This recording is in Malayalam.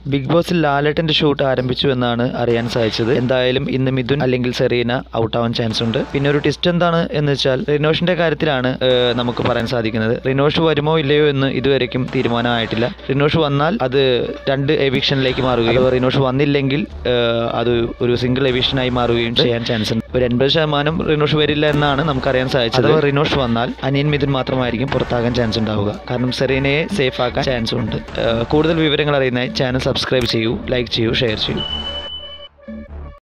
ബിഗ് ബോസിൽ ലാലേട്ടന്റെ ഷൂട്ട് ആരംഭിച്ചു എന്നാണ് അറിയാൻ സാധിച്ചത് എന്തായാലും ഇന്ന് മിഥുൻ അല്ലെങ്കിൽ സെറീന ഔട്ട് ആവാൻ ചാൻസ് ഉണ്ട് പിന്നെ ഒരു ടിസ്റ്റ് എന്താണ് എന്ന് വെച്ചാൽ റിനോഷിന്റെ കാര്യത്തിലാണ് ഏഹ്, നമുക്ക് പറയാൻ സാധിക്കുന്നത് റിനോഷ് വരുമോ ഇല്ലയോ എന്ന് ഇതുവരെയ്ക്കും തീരുമാനമായിട്ടില്ല റിനോഷ് വന്നാൽ അത് രണ്ട് എവിക്ഷനിലേക്ക് മാറുകയും അഥവാ റിനോഷ് വന്നില്ലെങ്കിൽ ഏഹ്, അത് ഒരു സിംഗിൾ എവിഷനായി മാറുകയും ചെയ്യാൻ ചാൻസ് ഉണ്ട് ഒരു എൺപത് ശതമാനം റിനോഷ് വരില്ല എന്നാണ് നമുക്കറിയാൻ സാധിച്ചത് അഥവാ റിനോഷ് വന്നാൽ അനിയൻ മിഥുൻ മാത്രമായിരിക്കും പുറത്താകാൻ ചാൻസ് ഉണ്ടാവുക കാരണം സെറീനയെ സേഫ് ആക്കാൻ ചാൻസ് ഉണ്ട് ഏഹ്, കൂടുതൽ വിവരങ്ങൾ അറിയുന്നതിന് ചാനൽ സബ്സ്ക്രൈബ് ചെയ്യൂ ലൈക്ക് ചെയ്യൂ ഷെയർ ചെയ്യൂ